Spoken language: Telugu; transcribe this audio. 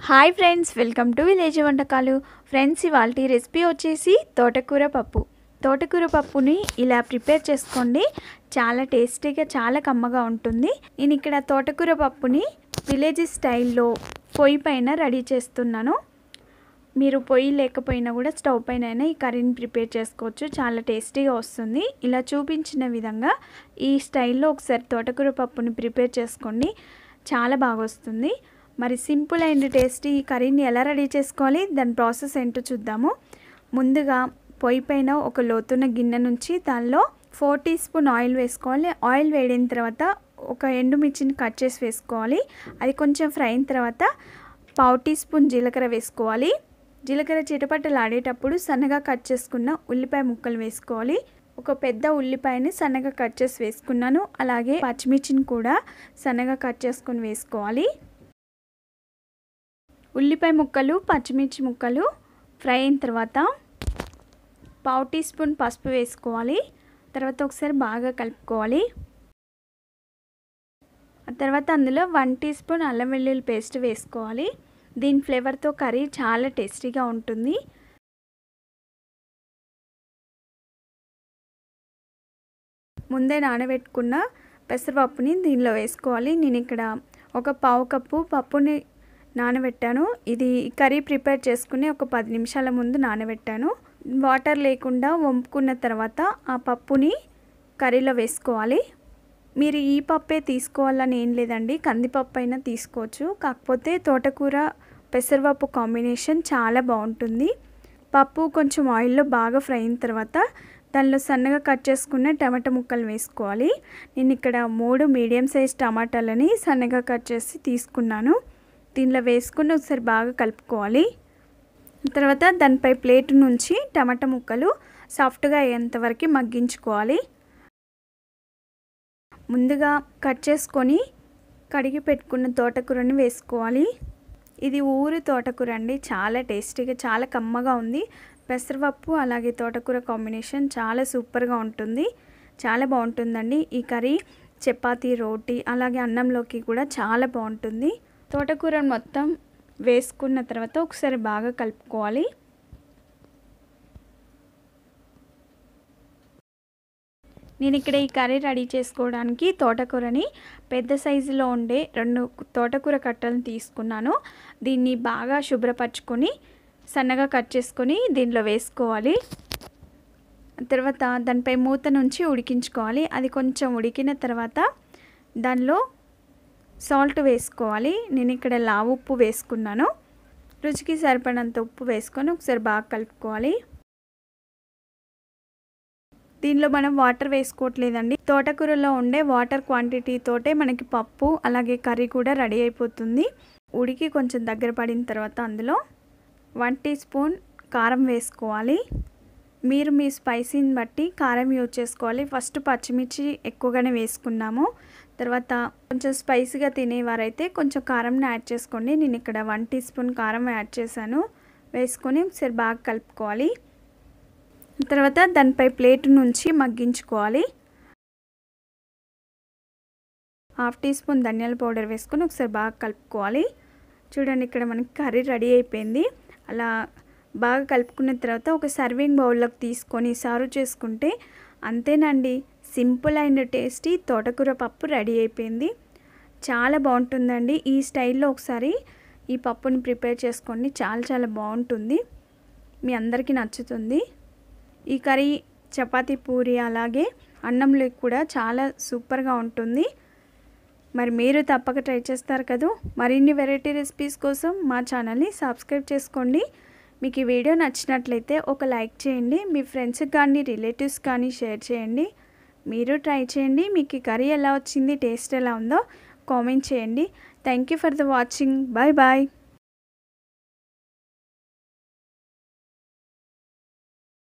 hi friends welcome to village వంటకాలు ఫ్రెండ్స్ ఇవాళ రెసిపీ వచ్చేసి తోటకూర పప్పు తోటకూర పప్పుని ఇలా ప్రిపేర్ చేసుకోండి చాలా టేస్టీగా చాలా కమ్మగా ఉంటుంది నేను ఇక్కడ తోటకూర పప్పుని విలేజ్ స్టైల్లో పొయ్యి పైన రెడీ చేస్తున్నాను మీరు పొయ్యి లేకపోయినా కూడా స్టవ్ పైన అయినా ఈ కర్రీని ప్రిపేర్ చేసుకోవచ్చు చాలా టేస్టీగా వస్తుంది ఇలా చూపించిన విధంగా ఈ స్టైల్లో ఒకసారి తోటకూర పప్పుని ప్రిపేర్ చేసుకోండి చాలా బాగా వస్తుంది మరి సింపుల్ అండ్ టేస్టీ ఈ కర్రీని ఎలా రెడీ చేసుకోవాలి దాని ప్రాసెస్ ఏంటో చూద్దాము ముందుగా పొయ్యి పైన ఒక లోతున్న గిన్నె నుంచి దానిలో ఫోర్ టీ స్పూన్ ఆయిల్ వేసుకోవాలి ఆయిల్ వేడిన తర్వాత ఒక ఎండుమిర్చిని కట్ చేసి వేసుకోవాలి అది కొంచెం ఫ్రై అయిన తర్వాత పావు టీ స్పూన్ జీలకర్ర వేసుకోవాలి జీలకర్ర చిటపట్టలు ఆడేటప్పుడు సన్నగా కట్ చేసుకున్న ఉల్లిపాయ ముక్కలు వేసుకోవాలి ఒక పెద్ద ఉల్లిపాయని సన్నగా కట్ చేసి వేసుకున్నాను అలాగే పచ్చిమిర్చిని కూడా సన్నగా కట్ చేసుకొని వేసుకోవాలి ఉల్లిపాయ ముక్కలు పచ్చిమిర్చి ముక్కలు ఫ్రై అయిన తర్వాత పావు టీ స్పూన్ పసుపు వేసుకోవాలి తర్వాత ఒకసారి బాగా కలుపుకోవాలి ఆ తర్వాత అందులో వన్ టీ స్పూన్ అల్లం వెల్లుల్లి పేస్ట్ వేసుకోవాలి దీని ఫ్లేవర్తో కర్రీ చాలా టేస్టీగా ఉంటుంది ముందే నానబెట్టుకున్న పెసరపప్పుని దీనిలో వేసుకోవాలి నేను ఇక్కడ ఒక పావు కప్పు పప్పుని నానబెట్టాను ఇది కర్రీ ప్రిపేర్ చేసుకుని ఒక పది నిమిషాల ముందు నానబెట్టాను వాటర్ లేకుండా వంపుకున్న తర్వాత ఆ పప్పుని కర్రీలో వేసుకోవాలి మీరు ఈ పప్పే తీసుకోవాలని ఏం లేదండి కందిపప్పు అయినా తీసుకోవచ్చు కాకపోతే తోటకూర పెసరపప్పు కాంబినేషన్ చాలా బాగుంటుంది పప్పు కొంచెం ఆయిల్లో బాగా ఫ్రై అయిన తర్వాత దానిలో సన్నగా కట్ చేసుకున్న టమాటా ముక్కలు వేసుకోవాలి నేను ఇక్కడ మూడు మీడియం సైజ్ టమాటాలని సన్నగా కట్ చేసి తీసుకున్నాను దీనిలో వేసుకుని ఒకసారి బాగా కలుపుకోవాలి తర్వాత దానిపై ప్లేట్ నుంచి టమాటా ముక్కలు సాఫ్ట్గా అయ్యేంతవరకు మగ్గించుకోవాలి ముందుగా కట్ చేసుకొని కడిగి పెట్టుకున్న తోటకూరని వేసుకోవాలి ఇది ఊరి తోటకూర అండి చాలా టేస్టీగా చాలా కమ్మగా ఉంది పెసరపప్పు అలాగే తోటకూర కాంబినేషన్ చాలా సూపర్గా ఉంటుంది చాలా బాగుంటుందండి ఈ కర్రీ చపాతీ రోటీ అలాగే అన్నంలోకి కూడా చాలా బాగుంటుంది తోటకూర మొత్తం వేసుకున్న తర్వాత ఒకసారి బాగా కలుపుకోవాలి నేను ఇక్కడ ఈ కర్రీ రెడీ చేసుకోవడానికి తోటకూరని పెద్ద సైజులో ఉండే రెండు తోటకూర కట్టలను తీసుకున్నాను దీన్ని బాగా శుభ్రపరచుకొని సన్నగా కట్ చేసుకొని దీనిలో వేసుకోవాలి తర్వాత దానిపై మూత నుంచి ఉడికించుకోవాలి అది కొంచెం ఉడికిన తర్వాత దానిలో సాల్ట్ వేసుకోవాలి నేను ఇక్కడ లావు ఉప్పు వేసుకున్నాను రుచికి సరిపడినంత ఉప్పు వేసుకొని ఒకసారి బాగా కలుపుకోవాలి దీనిలో మనం వాటర్ వేసుకోవట్లేదండి తోటకూరలో ఉండే వాటర్ క్వాంటిటీ తోటే మనకి పప్పు అలాగే కర్రీ కూడా రెడీ అయిపోతుంది ఉడికి కొంచెం దగ్గర పడిన తర్వాత అందులో వన్ టీ స్పూన్ కారం వేసుకోవాలి మీరు మీ స్పైసీని బట్టి కారం యూజ్ చేసుకోవాలి ఫస్ట్ పచ్చిమిర్చి ఎక్కువగానే వేసుకున్నాము తర్వాత కొంచెం స్పైసీగా తినేవారైతే కొంచెం కారంని యాడ్ చేసుకోండి నేను ఇక్కడ వన్ టీ స్పూన్ కారం యాడ్ చేశాను వేసుకొని ఒకసారి బాగా కలుపుకోవాలి తర్వాత దానిపై ప్లేట్ నుంచి మగ్గించుకోవాలి హాఫ్ టీ స్పూన్ ధనియాల పౌడర్ వేసుకొని ఒకసారి బాగా కలుపుకోవాలి చూడండి ఇక్కడ మనకి కర్రీ రెడీ అయిపోయింది అలా బాగా కలుపుకున్న తర్వాత ఒక సర్వింగ్ బౌల్లోకి తీసుకొని సర్వ్ చేసుకుంటే అంతేనండి సింపుల్ అండ్ టేస్టీ తోటకూర పప్పు రెడీ అయిపోయింది చాలా బాగుంటుందండి ఈ స్టైల్లో ఒకసారి ఈ పప్పుని ప్రిపేర్ చేసుకోండి చాలా చాలా బాగుంటుంది మీ అందరికీ నచ్చుతుంది ఈ కర్రీ చపాతీ పూరి అలాగే అన్నంలో కూడా చాలా సూపర్గా ఉంటుంది మరి మీరు తప్పక ట్రై చేస్తారు కదా మరిన్ని వెరైటీ రెసిపీస్ కోసం మా ఛానల్ని సబ్స్క్రైబ్ చేసుకోండి మీకు ఈ వీడియో నచ్చినట్లయితే ఒక లైక్ చేయండి మీ ఫ్రెండ్స్కి కానీ రిలేటివ్స్ కానీ షేర్ చేయండి మీరు ట్రై చేయండి మీకు ఈ కర్రీ ఎలా వచ్చింది టేస్ట్ ఎలా ఉందో కామెంట్ చేయండి thank you for the watching bye bye